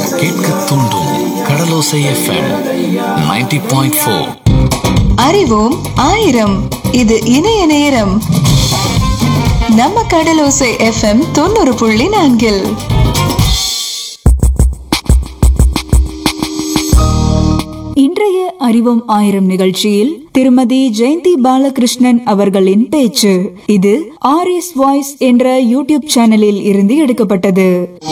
கேட்க தூண்டும் கடலோசை FM 90.4 point four அறிவோம் ஆயிரம் இது இணைய நேரம் நம்ம கடலோசை எஃப்எம் தொண்ணூறு புள்ளி நான்கில் இன்றைய அறிவோம் ஆயிரம் நிகழ்ச்சியில் திருமதி ஜெயந்தி பாலகிருஷ்ணன் அவர்களின் பேச்சு இது ஆர் எஸ் வாய்ஸ் என்ற யூடியூப் சேனலில் இருந்து எடுக்கப்பட்டது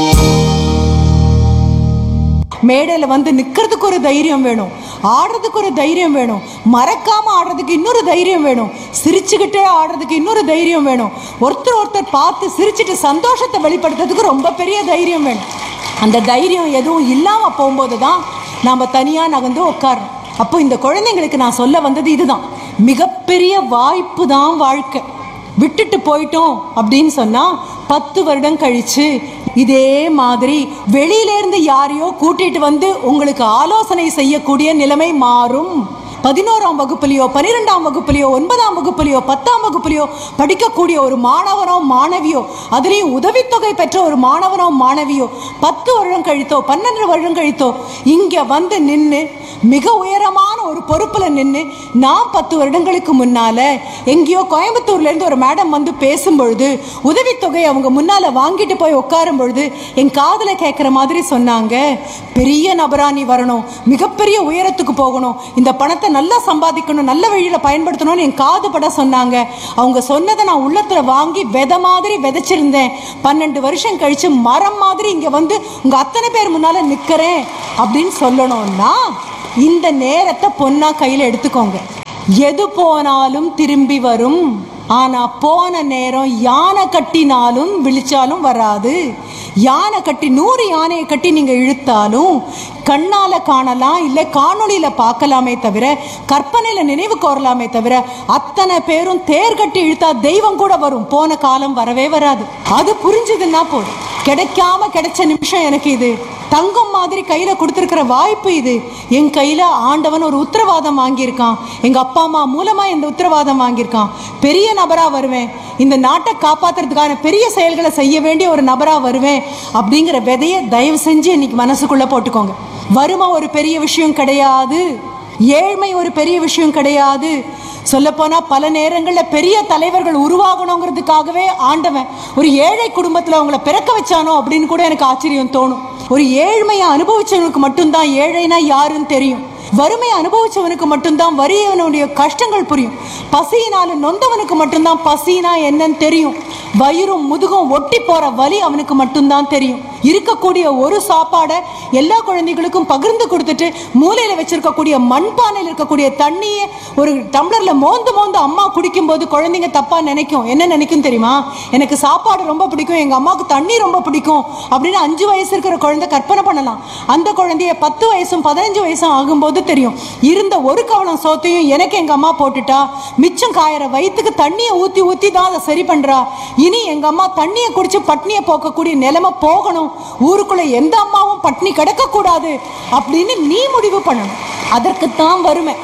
மேடையில வந்து நிக்கிறதுக்கு ஒரு தைரியம் வேணும் ஆடுறதுக்கு ஒரு தைரியம் வேணும் மறக்காம ஆடுறதுக்கு இன்னொரு தைரியம் வேணும் சிரிச்சுக்கிட்டே ஆடுறதுக்கு இன்னொரு தைரியம் வேணும் ஒருத்தர் ஒருத்தர் பார்த்து சிரிச்சுட்டு சந்தோஷத்தை வெளிப்படுத்துறதுக்கு ரொம்ப பெரிய தைரியம் வேணும் அந்த தைரியம் எதுவும் இல்லாம போகும்போது தான் நாம தனியா நகர்ந்து உட்காரணும் அப்போ இந்த குழந்தைங்களுக்கு நான் சொல்ல வந்தது இதுதான் மிகப்பெரிய வாய்ப்பு தான் வாழ்க்கை விட்டுட்டு போயிட்டோம் அப்படின்னு சொன்னா பத்து வருடம் கழிச்சு இதே மாதிரி வெளியில இருந்து யாரையோ கூட்டிட்டு வந்து உங்களுக்கு ஆலோசனை செய்யக்கூடிய நிலைமை மாறும் பதினோராம் வகுப்புலையோ பன்னிரெண்டாம் வகுப்புலையோ ஒன்பதாம் வகுப்புலையோ பத்தாம் வகுப்புலையோ படிக்கக்கூடிய ஒரு மாணவனோ மாணவியோ அதுலேயும் உதவித்தொகை பெற்ற ஒரு மாணவனோ மாணவியோ பத்து வருடம் கழித்தோ பன்னெண்டு வருடம் கழித்தோ இங்கே வந்து நின்று மிக உயரமான ஒரு பொறுப்புல நின்று நான் பத்து வருடங்களுக்கு முன்னால எங்கேயோ கோயம்புத்தூர்ல இருந்து ஒரு மேடம் வந்து பேசும்பொழுது உதவித்தொகை அவங்க முன்னால வாங்கிட்டு போய் உட்காரும் பொழுது என் காதுல கேட்குற மாதிரி சொன்னாங்க பெரிய நபரா நீ வரணும் மிகப்பெரிய உயரத்துக்கு போகணும் இந்த பணத்தை நல்லா சம்பாதிக்கணும் நல்ல வழியில பயன்படுத்தணும்னு என் காது பட சொன்னாங்க அவங்க சொன்னதை நான் உள்ளத்துல வாங்கி விதை மாதிரி விதைச்சிருந்தேன் பன்னெண்டு வருஷம் கழிச்சு மரம் மாதிரி இங்க வந்து உங்க அத்தனை பேர் முன்னால நிக்கிறேன் அப்படின்னு சொல்லணும்னா இந்த நேரத்தை பொண்ணா கையில எடுத்துக்கோங்க எது போனாலும் திரும்பி வரும் ஆனா போன நேரம் யானை கட்டினாலும் விழிச்சாலும் வராது யானை கட்டி நூறு யானையை கட்டி நீங்க இழுத்தாலும் கண்ணால காணலாம் இல்ல காணொளியில பார்க்கலாமே தவிர கற்பனையில நினைவு கோரலாமே தவிர அத்தனை பேரும் தேர் கட்டி இழுத்தா தெய்வம் கூட வரும் போன காலம் வரவே வராது அது புரிஞ்சுதுன்னா போதும் கிடைக்காம கிடைச்ச நிமிஷம் எனக்கு இது தங்கம் மாதிரி கையில கொடுத்துருக்கிற வாய்ப்பு இது என் கையில ஆண்டவன் ஒரு உத்தரவாதம் வாங்கியிருக்கான் எங்க அப்பா அம்மா மூலமா இந்த உத்தரவாதம் வாங்கியிருக்கான் பெரிய நபரா வருவேன் இந்த நாட்டை காப்பாத்துறதுக்கான பெரிய செயல்களை செய்ய வேண்டிய ஒரு நபரா வருவேன் அப்படிங்கிற விதைய தயவு செஞ்சு இன்னைக்கு மனசுக்குள்ள போட்டுக்கோங்க வறுமை ஒரு பெரிய விஷயம் கிடையாது ஏழ்மை ஒரு பெரிய விஷயம் கிடையாது சொல்லப்போனா பல நேரங்களில் பெரிய தலைவர்கள் உருவாகணுங்கிறதுக்காகவே ஆண்டவன் ஒரு ஏழை குடும்பத்தில் அவங்கள பிறக்க வச்சானோ அப்படின்னு கூட எனக்கு ஆச்சரியம் தோணும் ஒரு ஏழ்மையை அனுபவிச்சவனுக்கு மட்டும்தான் ஏழைனா யாருன்னு தெரியும் வறுமையை அனுபவிச்சவனுக்கு மட்டும்தான் வறியவனுடைய கஷ்டங்கள் புரியும் பசியினால நொந்தவனுக்கு மட்டும்தான் பசினா என்னன்னு தெரியும் வயிறும் முதுகும் ஒட்டி போற வலி அவனுக்கு மட்டும்தான் தெரியும் இருக்கக்கூடிய ஒரு சாப்பாடை எல்லா குழந்தைகளுக்கும் பகிர்ந்து கொடுத்துட்டு மூலையில வச்சிருக்கக்கூடிய மண்பானையில் இருக்கக்கூடிய தண்ணியை ஒரு டம்ளர்ல மோந்து மோந்து அம்மா குடிக்கும்போது குழந்தைங்க தப்பா நினைக்கும் என்ன நினைக்கும் தெரியுமா எனக்கு சாப்பாடு ரொம்ப பிடிக்கும் எங்க அம்மாவுக்கு தண்ணி ரொம்ப பிடிக்கும் அப்படின்னு அஞ்சு வயசு இருக்கிற குழந்தை கற்பனை பண்ணலாம் அந்த குழந்தைய பத்து வயசும் பதினஞ்சு வயசும் ஆகும்போது தெரியும் இருந்த ஒரு கவலம் சோத்தையும் எனக்கு எங்க அம்மா போட்டுட்டா மிச்சம் காயற வயிற்றுக்கு தண்ணியை ஊத்தி ஊத்தி தான் அதை சரி பண்றா இனி எங்க அம்மா தண்ணியை குடிச்சு பட்னியை போக்கக்கூடிய நிலைமை போகணும் ஊருக்குள்ள எந்த அம்மாவும் பட்னி கிடக்க கூடாது அப்படின்னு நீ முடிவு பண்ணணும் அதற்குத்தான் வறுமை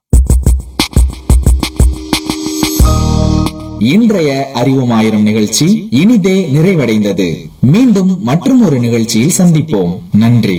இன்றைய அறிவோம் ஆயிரம் நிகழ்ச்சி இனிதே நிறைவடைந்தது மீண்டும் மற்றும் ஒரு நிகழ்ச்சியில் சந்திப்போம் நன்றி